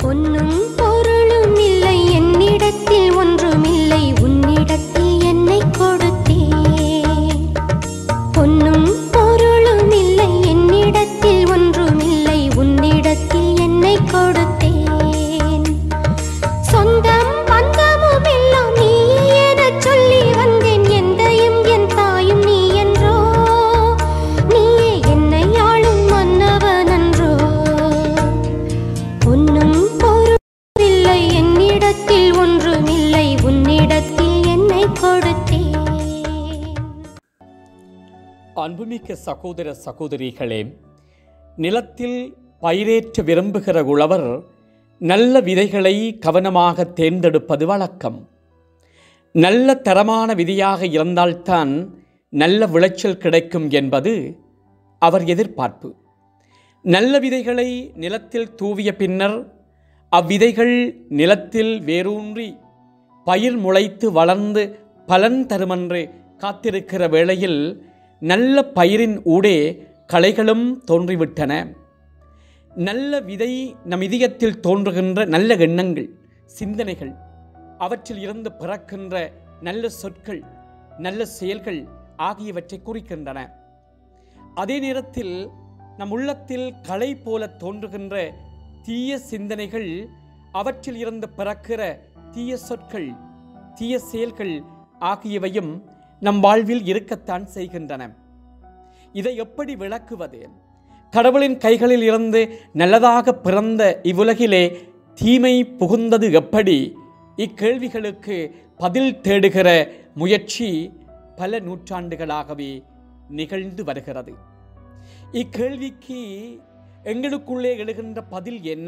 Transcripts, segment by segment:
பொன்னும் பொருளும் இல்லை என்னிடத்தில் ஒன்றுமில்லை உன்னிடத்தில் என்னை கொடுத்தேன் பொன்னும் பொருளும் இல்லை என்னிடத்தில் ஒன்றுமில்லை உன்னிடத்தில் என்னை கொடுத்தேன் சொந்தம் பந்தமும் எல்லாம் நீ எனச் சொல்லி வந்தேன் எந்தையும் என் தாயும் நீ என்றோ நீயே என்னை ஆளும் மன்னவன் அன்றோ பொன்னும் பொருளில்லை என்னிடத்தில் ஒன்றுமில்லை உன்னிடத்தில் என்னை கொடுத்தேன் அன்புமிக்க சகோதர சகோதரிகளே நிலத்தில் பயிரேற்ற விரும்புகிற உழவர் நல்ல விதைகளை கவனமாக தேர்ந்தெடுப்பது வழக்கம் நல்ல தரமான விதையாக இருந்தால்தான் நல்ல விளைச்சல் கிடைக்கும் என்பது அவர் எதிர்பார்ப்பு நல்ல விதைகளை நிலத்தில் தூவிய பின்னர் அவ்விதைகள் நிலத்தில் வேரூன்றி பயிர் முளைத்து வளர்ந்து பலன் தருமென்று காத்திருக்கிற வேளையில் நல்ல பயிரின் ஊடே களைகளும் தோன்றிவிட்டன நல்ல விதை நம் இதயத்தில் தோன்றுகின்ற நல்ல எண்ணங்கள் சிந்தனைகள் அவற்றில் இருந்து பிறக்கின்ற நல்ல சொற்கள் நல்ல செயல்கள் ஆகியவற்றை குறிக்கின்றன அதே நேரத்தில் நம் உள்ளத்தில் களை போல தோன்றுகின்ற தீய சிந்தனைகள் அவற்றில் இருந்து பிறக்கிற தீய சொற்கள் தீய செயல்கள் ஆகியவையும் நம் வாழ்வில் இருக்கத்தான் செய்கின்றன இதை எப்படி விளக்குவது கடவுளின் கைகளில் இருந்து நல்லதாக பிறந்த இவ்வுலகிலே தீமை புகுந்தது எப்படி இக்கேள்விகளுக்கு பதில் தேடுகிற முயற்சி பல நூற்றாண்டுகளாகவே நிகழ்ந்து வருகிறது இக்கேள்விக்கு எங்களுக்குள்ளே எழுகின்ற பதில் என்ன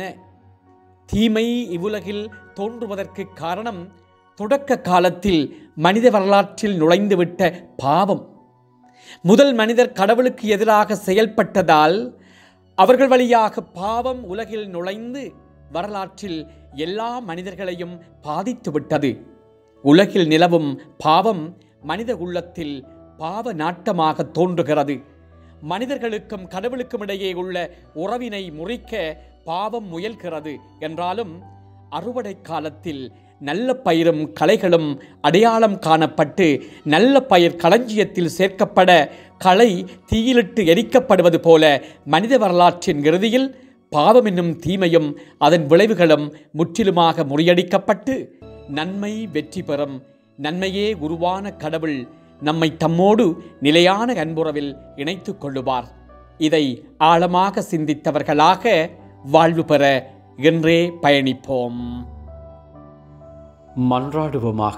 தீமை இவ்வுலகில் தோன்றுவதற்கு காரணம் தொடக்க காலத்தில் மனித வரலாற்றில் நுழைந்துவிட்ட பாவம் முதல் மனிதர் கடவுளுக்கு எதிராக செயல்பட்டதால் அவர்கள் வழியாக பாவம் உலகில் நுழைந்து வரலாற்றில் எல்லா மனிதர்களையும் பாதித்து விட்டது உலகில் நிலவும் பாவம் மனித உள்ளத்தில் பாவ நாட்டமாக தோன்றுகிறது மனிதர்களுக்கும் கடவுளுக்கும் இடையே உள்ள உறவினை முறிக்க பாவம் முயல்கிறது என்றாலும் அறுவடை காலத்தில் நல்ல பயிரும் களைகளும் அடையாளம் காணப்பட்டு நல்ல பயிர் களஞ்சியத்தில் சேர்க்கப்பட களை தீயிலிட்டு எரிக்கப்படுவது போல மனித வரலாற்றின் இறுதியில் பாவம் என்னும் தீமையும் அதன் விளைவுகளும் முற்றிலுமாக முறியடிக்கப்பட்டு நன்மை வெற்றி பெறும் நன்மையே உருவான கடவுள் நம்மை தம்மோடு நிலையான அன்புறவில் இணைத்துக் கொள்ளுவார் இதை ஆழமாக சிந்தித்தவர்களாக வாழ்வு பெற என்றே பயணிப்போம் மன்றாடுவோமாக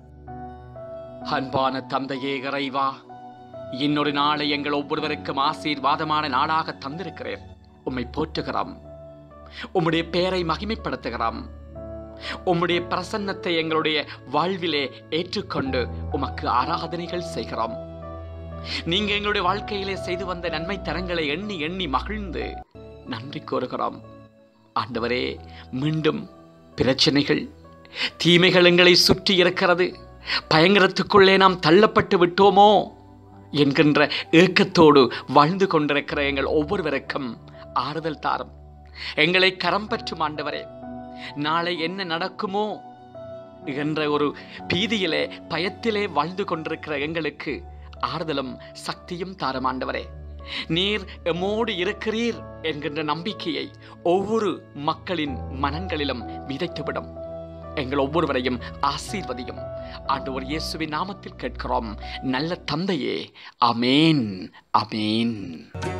அன்பான தந்தையே இறைவா இன்னொரு நாளை எங்கள் ஒவ்வொருவருக்கும் ஆசீர்வாதமான நாளாக தந்திருக்கிறேன் உம்மை போற்றுகிறோம் உம்முடைய பெயரை மகிமைப்படுத்துகிறோம் உம்முடைய பிரசன்னத்தை எங்களுடைய வாழ்விலே ஏற்றுக்கொண்டு உமக்கு ஆராதனைகள் செய்கிறோம் நீங்க எங்களுடைய வாழ்க்கையிலே செய்து வந்த நன்மை தரங்களை எண்ணி எண்ணி மகிழ்ந்து நன்றி கூறுகிறோம் ஆண்டவரே மீண்டும் பிரச்சனைகள் தீமைகள் எங்களை சுற்றி இருக்கிறது பயங்கரத்துக்குள்ளே நாம் தள்ளப்பட்டு விட்டோமோ என்கின்ற ஏக்கத்தோடு வாழ்ந்து கொண்டிருக்கிற எங்கள் ஒவ்வொருவருக்கும் ஆறுதல் தாரும் எங்களை கரம் பற்றும் ஆண்டவரே நாளை என்ன நடக்குமோ என்ற ஒரு பீதியிலே பயத்திலே வாழ்ந்து கொண்டிருக்கிற எங்களுக்கு ஆறுதலும் சக்தியும் தாரும் ஆண்டவரே நீர் எம்மோடு இருக்கிறீர் என்கின்ற நம்பிக்கையை ஒவ்வொரு மக்களின் மனங்களிலும் விதைத்துவிடும் எங்கள் ஒவ்வொருவரையும் ஆசீர்வதியும் ஆண்டவர் இயேசுவின் நாமத்தில் கேட்கிறோம் நல்ல தந்தையே அமேன் அமேன்